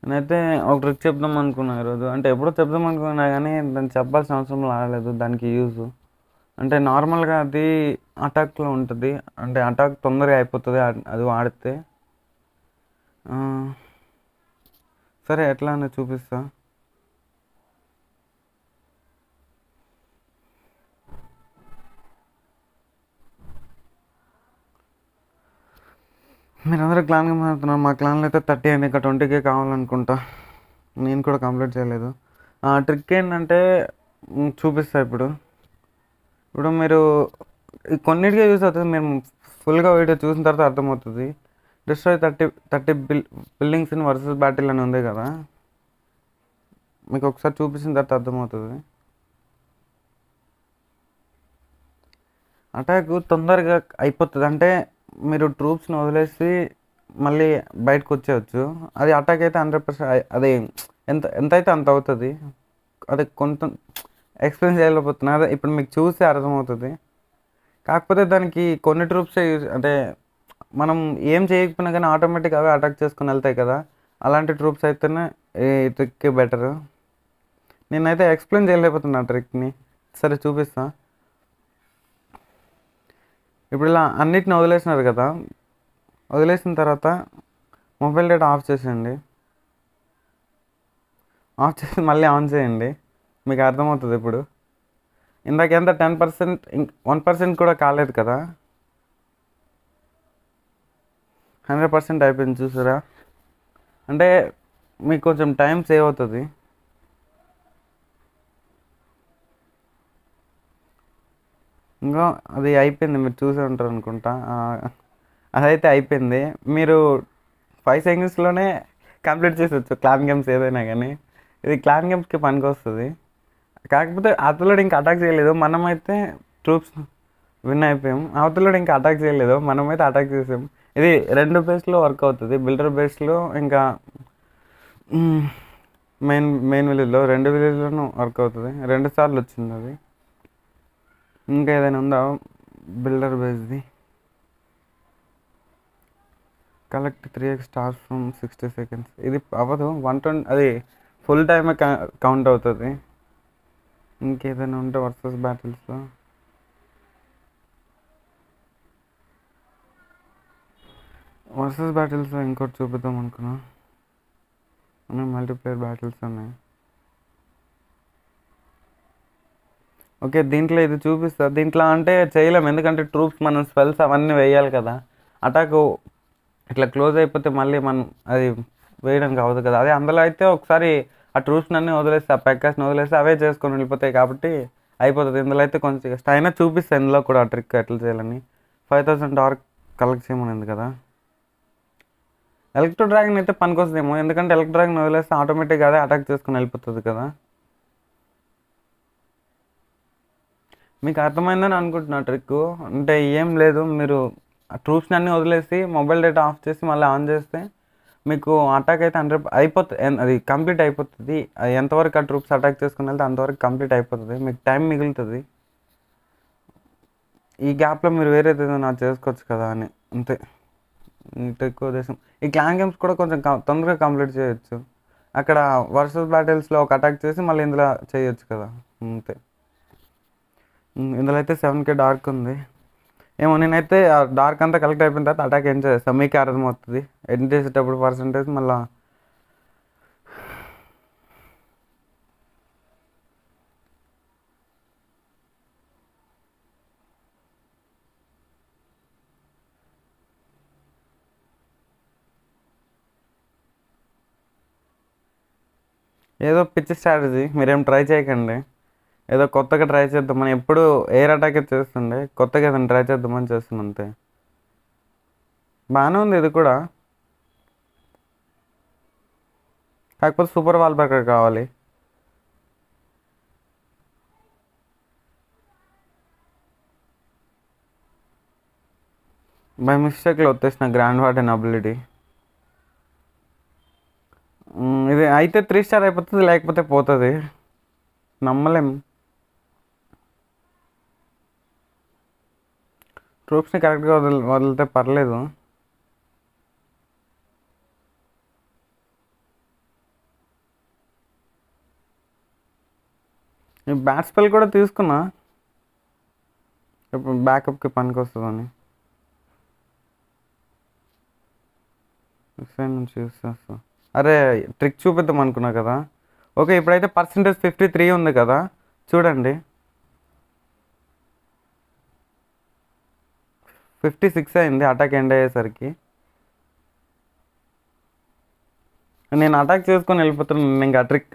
నేనైతే ఒక ట్రిక్ చెప్దాం అనుకున్నా ఈరోజు అంటే ఎప్పుడో చెప్దాం అనుకున్నా కానీ దాన్ని చెప్పాల్సిన అవసరం రాలేదు దానికి యూజ్ అంటే నార్మల్గా అది అటాక్లో ఉంటుంది అంటే అటాక్ తొందరగా అయిపోతుంది అ- అది వాడితే ఆ, సరే ఎట్లా అని చూపిస్తా మీరందరూ క్లాన్గా మాట్లాడుతున్నారు మా క్లాన్లో అయితే థర్టీ అయింది ఇంకా ట్వంటీకే కావాలనుకుంటా నేను కూడా కంప్లీట్ చేయలేదు ఆ ట్రిక్ ఏంటంటే మ్, చూపిస్తా ఇప్పుడు ఇప్పుడు మీరు ఈ కొన్నిటికే యూస్ అవుతుంది మేము ఫుల్గా వీడియో చూసిన తర్వాత అర్థమవుతుంది destroy thirty thirty build buildings in versus battle అని ఉంది కదా మీకు ఒకసారి చూపించిన తర్వాత అర్థమవుతుంది అటాక్ తొందరగా అయిపోతుంది అంటే మీరు ట్రూప్స్ని వదిలేసి మళ్ళీ బయటకు వచ్చేయచ్చు అది అటాక్ అయితే హండ్రెడ్ పర్సెంట్ అది ఎంత ఎంత అయితే అంత అవుతుంది అది కొంత ఎక్స్ప్లెయిన్ చేయలేకపోతున్నా అదే ఇప్పుడు మీకు చూస్తే అర్థమవుతుంది కాకపోతే దానికి కొన్ని ట్రూప్సే యూజ్ అంటే మనం ఏం చేయకపోయినా కానీ ఆటోమేటిక్ అవే అటాక్ చేసుకుని వెళ్తాయి కదా అలాంటి ట్రూప్స్ అయితేనే ఈ ట్రిక్ బెటర్ నేనైతే ఎక్స్ప్లెయిన్ చేయలేకపోతున్నా ట్రిక్ని సరే చూపిస్తా ఇప్పుడు ఇలా అన్నిటిని వదిలేసినారు కదా వదిలేసిన తర్వాత మొబైల్ డేటా ఆఫ్ చేసేయండి ఆఫ్ చేసి మళ్ళీ ఆన్ చేయండి మీకు అర్థమవుతుంది ఇప్పుడు ఇందాక ఎంత టెన్ పర్సెంట్ వన్ పర్సెంట్ కూడా కాలేదు కదా హండ్రెడ్ పర్సెంట్ అయిపోయింది చూసారా అంటే మీకు కొంచెం టైం సేవ్ అవుతుంది ఇంకా అది అయిపోయింది మీరు చూసే ఉంటారు అనుకుంటా ఆ, అదైతే అయిపోయింది మీరు ఫైవ్ సెకండ్స్లోనే కంప్లీట్ చేసొచ్చు క్లాన్ గేమ్స్ ఏదైనా కానీ ఇది క్లాన్ గేమ్స్కి పనికి వస్తుంది కాకపోతే అవతలోడు ఇంకా అటాక్ చేయలేదు మనమైతే ట్రూప్స్ విన్ అయిపోయాం అవతలోడు ఇంకా అటాక్ చేయలేదు మనమైతే అటాక్ చేసాం ఇది రెండు బేస్లో వర్క్ అవుతుంది బిల్డర్ బేస్లో ఇంకా మెయిన్ మెయిన్ విలేజ్లో రెండు విలేజ్లోనూ వర్క్ అవుతుంది రెండు సార్లు వచ్చింది అది ఇంకా ఏదైనా ఉందా బిల్డర్ బేస్ది collect three X stars from sixty seconds ఇది అవ్వదు వన్ ట్వంటీ అది ఫుల్ టైమే కౌంట్ అవుతుంది ఇంకేదైనా ఉంటే వర్సెస్ బ్యాటిల్స్లో వర్సెస్ బ్యాటిల్స్లో ఇంకోటి చూపిద్దాం అనుకున్నా ఉన్నాయి మల్టీప్లేయర్ బ్యాటిల్స్ ఉన్నాయి ఓకే దీంట్లో ఇది చూపిస్తా దీంట్లో అంటే చేయలేం ఎందుకంటే ట్రూప్స్ మనం స్పెల్స్ అవన్నీ వేయాలి కదా అటాక్ ఇట్లా క్లోజ్ అయిపోతే మళ్ళీ మనం అది వేయడానికి అవ్వదు కదా అదే అందులో అయితే ఒకసారి ఆ ట్రూప్స్ని అన్నీ వదిలేస్తే ఆ పెక్కస్ని వదిలేస్తే అవే చేసుకొని వెళ్ళిపోతాయి కాబట్టి అయిపోతుంది ఇందులో అయితే కొంచెం కష్టం అయినా చూపిస్తాను ఇందులో కూడా ఆ ట్రిక్ ఎట్లా చేయాలని ఫైవ్ థౌసండ్ డార్క్ కలెక్ట్ చేయమనింది కదా ఎలక్ట్రో డ్రాగన్ అయితే పనికొస్తుందేమో ఎందుకంటే ఎలక్ట్రో డ్రాగన్ వదిలేస్తే ఆటోమేటిక్గా అదే అటాక్ చేసుకుని వెళ్ళిపోతుంది కదా మీకు అర్థమైందని అనుకుంటున్నా ట్రిక్ అంటే ఏం లేదు మీరు ఆ ట్రూప్స్ని అన్నీ వదిలేసి మొబైల్ డేటా ఆఫ్ చేసి మళ్ళీ ఆన్ చేస్తే మీకు అటాక్ అయితే హండ్రెడ్ అయిపోతుంది అది కంప్లీట్ అయిపోతుంది అది ఎంతవరకు ఆ ట్రూప్స్ అటాక్ చేసుకుని వెళ్తే అంతవరకు కంప్లీట్ అయిపోతుంది మీకు టైం మిగులుతుంది ఈ గ్యాప్లో మీరు వేరేది ఏదైనా చేసుకోవచ్చు కదా అని అంతే ఈ ట్రిక్ ఉద్దేశం ఈ క్లాన్ గేమ్స్ కూడా కొంచెం కం- తొందరగా కంప్లీట్ చేయొచ్చు అక్కడ వర్సెస్ బ్యాటిల్స్లో ఒక అటాక్ చేసి మళ్ళీ ఇందులో చేయొచ్చు కదా అంతే ఉమ్, ఇందులో అయితే సెవెన్ కే డార్క్ ఉంది ఏమో నేనైతే ఆ డార్క్ అంతా కలెక్ట్ అయిపోయిన తర్వాత అటాక్ ఏం చేస్తాను మీకు అర్థమవుతుంది ఎండ్ చేసేటప్పుడు పర్సంటేజ్ మళ్ళీ ఏదో పిచ్చి స్ట్రాటజీ మీరేం ట్రై చేయకండి ఏదో కొత్తగా ట్రై చేద్దామని ఎప్పుడు ఎయిర్ అటాక్ చేస్తుండే కొత్తగా ఏదైనా ట్రై చేద్దామని చేస్తున్నాను అంతే బాగానే ఉంది ఇది కూడా కాకపోతే సూపర్ వాల్ బ్రేకర్ కావాలి బై మిస్టేక్లో వచ్చేసిన గ్రాండ్ వార్డెన్ అబిలిటీ ఇది అయితే త్రీ స్టార్ అయిపోతుంది లేకపోతే పోతుంది నమ్మలేం ట్రూప్స్ని కరెక్ట్గా వదిలి వదిలితే పర్లేదు ఈ బ్యాట్ స్పెల్ కూడా తీసుకున్నా ఇప్పుడు బ్యాకప్కి పనికి వస్తుందని ఇటు సైడ్ నుంచి యూస్ చేస్తా అరే ట్రిక్ చూపిద్దాం అనుకున్నా కదా ఓకే ఇప్పుడైతే పర్సంటేజ్ ఫిఫ్టీ త్రీ ఉంది కదా చూడండి ఫిఫ్టీ సిక్స్ అయింది అటాక్ ఎండ్ అయ్యేసరికి నేను అటాక్ చేసుకొని వెళ్ళిపోతున్నాను ఇంకా ట్రిక్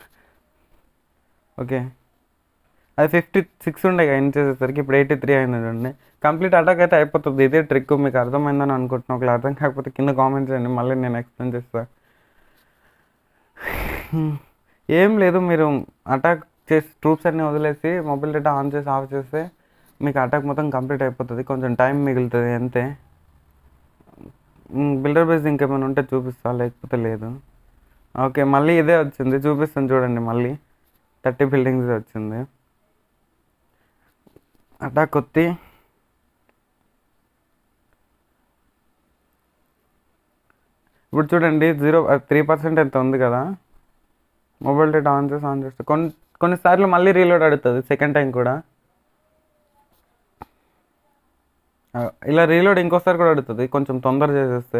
ఓకే అది ఫిఫ్టీ సిక్స్ ఉండే ఎండ్ చేసేసరికి ఇప్పుడు ఎయిటీ త్రీ అయింది చూడండి కంప్లీట్ అటాక్ అయితే అయిపోతుంది ఇదే ట్రిక్ మీకు అర్థమైందని అనుకుంటున్నాను ఒకవేళ అర్థం కాకపోతే కింద కామెంట్ చేయండి మళ్ళీ నేను ఎక్స్ప్లెయిన్ చేస్తా ఏం లేదు మీరు అటాక్ చేసి ట్రూప్స్ అన్నీ వదిలేసి మొబైల్ డేటా ఆన్ చేసి ఆఫ్ చేస్తే మీకు అటాక్ మొత్తం కంప్లీట్ అయిపోతుంది కొంచెం టైం మిగులుతుంది అంతే బిల్డర్ బేస్ ఇంకేమైనా ఉంటే చూపిస్తా లేకపోతే లేదు ఓకే మళ్ళీ ఇదే వచ్చింది చూపిస్తాను చూడండి మళ్ళీ థర్టీ బిల్డింగ్స్ వచ్చింది అటాక్ కొత్తి ఇప్పుడు చూడండి జీరో త్రీ పర్సెంట్ ఎంత ఉంది కదా మొబైల్ డేటా ఆన్ చేసి ఆన్ చేస్తే కొన్ని కొన్నిసార్లు మళ్ళీ రీలోడ్ అడుగుతుంది సెకండ్ టైం కూడా ఆ, ఇలా రీలోడ్ ఇంకోసారి కూడా అడుగుతుంది కొంచెం తొందర చేసేస్తే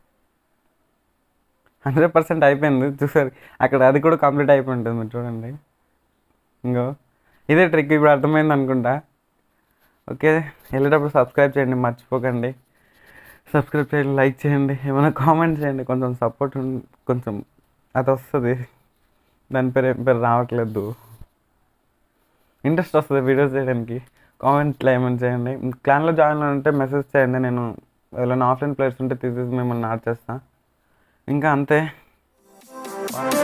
హండ్రెడ్ పర్సెంట్ అయిపోయింది చూసారు అక్కడ అది కూడా కంప్లీట్ అయిపోయి ఉంటుంది మీరు చూడండి ఇంకో ఇదే ట్రిక్ ఇప్పుడు అర్థమైంది అనుకుంటా ఓకే వెళ్ళేటప్పుడు సబ్స్క్రైబ్ చేయండి మర్చిపోకండి సబ్స్క్రైబ్ చేయండి లైక్ చేయండి ఏమైనా కామెంట్ చేయండి కొంచెం సపోర్ట్ కొంచెం అది వస్తుంది దాని పేరు ఏం పేరు రావట్లేదు ఇంట్రెస్ట్ వస్తుంది వీడియోస్ చేయడానికి కామెంట్లో ఏమైనా చేయండి క్లాన్లో జాయిన్ ఉంటే మెసేజ్ చేయండి నేను ఎవరైనా ఆఫ్లైన్ ప్లేయర్స్ ఉంటే తీసేసి మిమ్మల్ని ఆడ్ చేస్తా ఇంకా అంతే